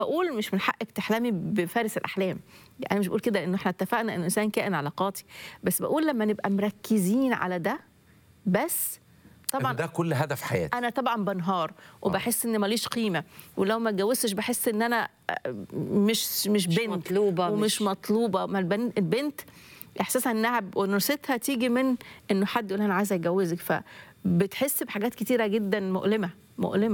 بقول مش من حقك تحلمي بفارس الاحلام يعني مش بقول كده انه احنا اتفقنا ان الانسان كائن علاقاتي بس بقول لما نبقى مركزين على ده بس طبعا طبعا ده كل هدف حياتي انا طبعا بنهار وبحس ان ماليش قيمه ولو ما اتجوزتش بحس ان انا آه، مش مش بنت مطلوبة، ومش مش- مطلوبه ما البن- البنت احساسها انها ب- ونوستها تيجي من انه حد يقول انا عايزه اتجوزك فبتحس بحاجات كتيره جدا مؤلمه مؤلمه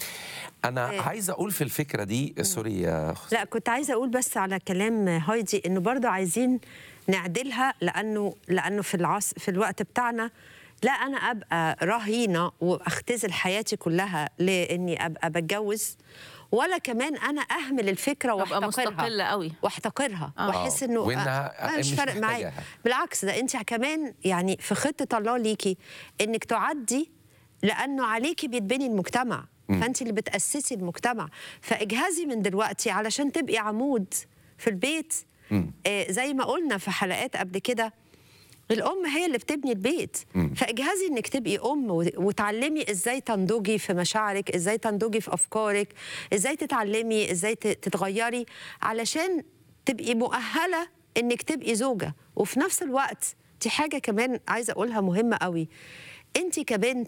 انا عايز اقول في الفكره دي سوري يا أخت. لا كنت عايزه اقول بس على كلام هايدي انه برضو عايزين نعدلها لانه لانه في العصر في الوقت بتاعنا لا انا ابقى رهينه واختزل حياتي كلها لاني ابقى بتجوز ولا كمان انا اهمل الفكره ابقى واحتقرها مستقله قوي واحتقرها آه. واحس انه وإنها آه، مش مش فارق معايا محتاجاها. بالعكس ده انت كمان يعني في خطه الله ليكي انك تعدي لانه عليكي بيتبني المجتمع فانت اللي بتاسسي المجتمع فاجهزي من دلوقتي علشان تبقي عمود في البيت آه زي ما قلنا في حلقات قبل كده الام هي اللي بتبني البيت فاجهزي انك تبقي ام و- وتعلمي ازاي تنضجي في مشاعرك ازاي تنضجي في افكارك ازاي تتعلمي ازاي ت- تتغيري علشان تبقي مؤهله انك تبقي زوجه وفي نفس الوقت دي حاجه كمان عايزه اقولها مهمه قوي انت كبنت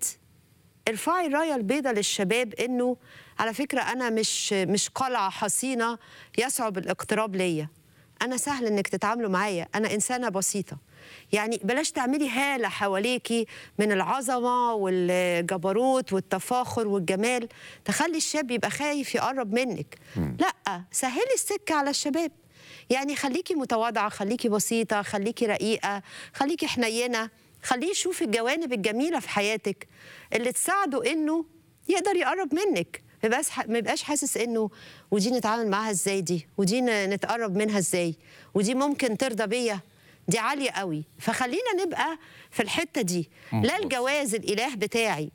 ارفعي الرايه البيضاء للشباب انه على فكره انا مش مش قلعه حصينه يصعب الاقتراب ليا انا سهل انك تتعاملوا معايا انا انسانه بسيطه يعني بلاش تعملي هاله حواليكي من العظمه والجبروت والتفاخر والجمال تخلي الشاب يبقى خايف يقرب منك لا سهلي السكه على الشباب يعني خليكي متواضعه خليكي بسيطه خليكي رقيقه خليكي حنينه خليه يشوف الجوانب الجميله في حياتك اللي تساعده انه يقدر يقرب منك ما يبقاش ما يبقاش حاسس انه ودي نتعامل معاها ازاي دي ودي ن- نتقرب منها ازاي ودي ممكن ترضى بيا دي عاليه قوي فخلينا نبقى في الحته دي لا الجواز الاله بتاعي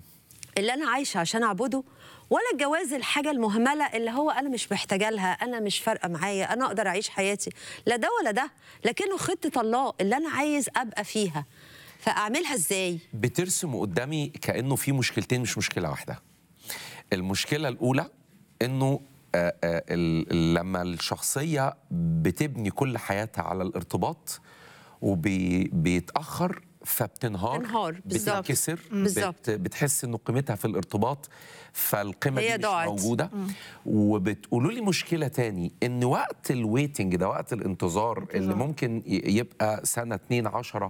اللي انا عايشه عشان اعبده ولا الجواز الحاجه المهمله اللي هو انا مش محتاجه لها انا مش فارقه معايا انا اقدر اعيش حياتي لا ده ولا ده لكنه خطه الله اللي انا عايز ابقى فيها فاعملها ازاي بترسم قدامي كانه في مشكلتين مش مشكله واحده المشكله الاولى انه آه، آه، ال- لما الشخصيه بتبني كل حياتها على الارتباط وبيتاخر فبتنهار تنهار، بالظبط. بتنكسر بالظبط. بت بتحس انه قيمتها في الارتباط فالقيمه هي دي مش ضاعت. موجوده وبتقولوا لي مشكله تاني ان وقت الويتنج ده وقت الانتظار اللي ممكن ي- يبقى سنه 2 10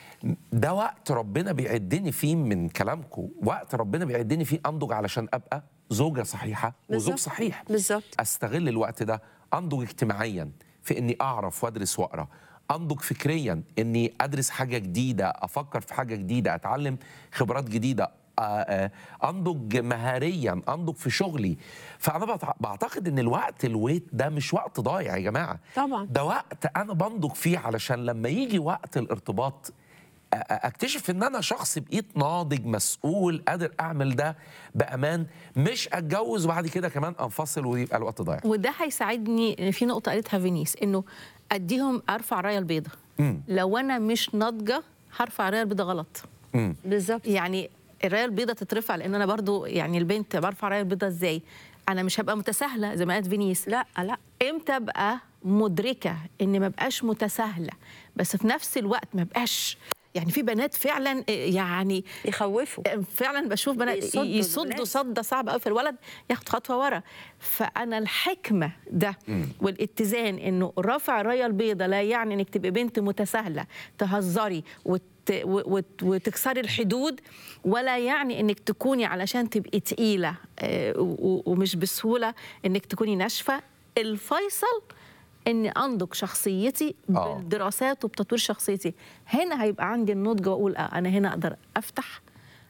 ده وقت ربنا بيعدني فيه من كلامكم وقت ربنا بيعدني فيه انضج علشان ابقى زوجه صحيحه وزوج بالظبط. صحيح بالظبط. استغل الوقت ده انضج اجتماعيا في اني اعرف وادرس واقرا انضج فكريا اني ادرس حاجه جديده افكر في حاجه جديده اتعلم خبرات جديده آه، آه، انضج مهاريا انضج في شغلي فانا بتع- بعتقد ان الوقت الويت ده مش وقت ضايع يا جماعه طبعاً. ده وقت انا بنضج فيه علشان لما يجي وقت الارتباط أ- أ- اكتشف ان انا شخص بقيت ناضج مسؤول قادر اعمل ده بامان مش اتجوز وبعد كده كمان انفصل ويبقى الوقت ضايع وده هيساعدني في نقطه قالتها فينيس انه اديهم ارفع رايه البيضاء لو انا مش ناضجه هرفع الرايه البيضاء غلط بالظبط يعني الرايه البيضاء تترفع لان انا برضو يعني البنت برفع الرايه البيضاء ازاي انا مش هبقى متساهله زي ما قالت فينيس لا لا امتى ابقى مدركه ان ما بقاش متساهله بس في نفس الوقت ما بقاش يعني في بنات فعلا يعني يخوفوا فعلا بشوف بنات يصدوا يصدوا الولاد. صده صعبه قوي في الولد ياخد خطوه ورا فانا الحكمه ده والاتزان انه رفع الرايه البيضاء لا يعني انك تبقي بنت متساهله تهزري وت و- وت- وتكسري الحدود ولا يعني انك تكوني علشان تبقي تقيله آه، و- ومش بسهوله انك تكوني ناشفه الفيصل اني انضج شخصيتي آه. بالدراسات وبتطوير شخصيتي هنا هيبقى عندي النضج واقول آه انا هنا اقدر افتح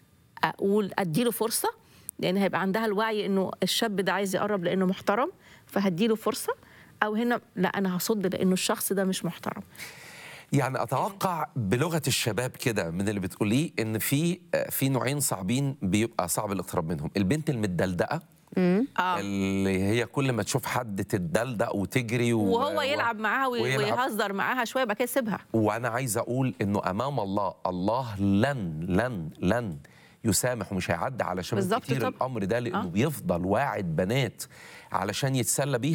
اقول اديله فرصه لان هيبقى عندها الوعي انه الشاب ده عايز يقرب لانه محترم فهديله فرصه او هنا لا انا هصد لانه الشخص ده مش محترم يعني اتوقع بلغه الشباب كده من اللي بتقوليه ان في في نوعين صعبين بيبقى صعب الاقتراب منهم البنت المدلدقه آه. اللي هي كل ما تشوف حد تتدلدق وتجري و... وهو يلعب معاها وي- ويلعب. ويهزر معاها شويه بعد كده يسيبها وانا عايز اقول انه امام الله الله لن لن لن يسامح ومش هيعدي على شباب بالظبط كتير طبعا. الامر ده لانه آه. بيفضل واعد بنات علشان يتسلى بيها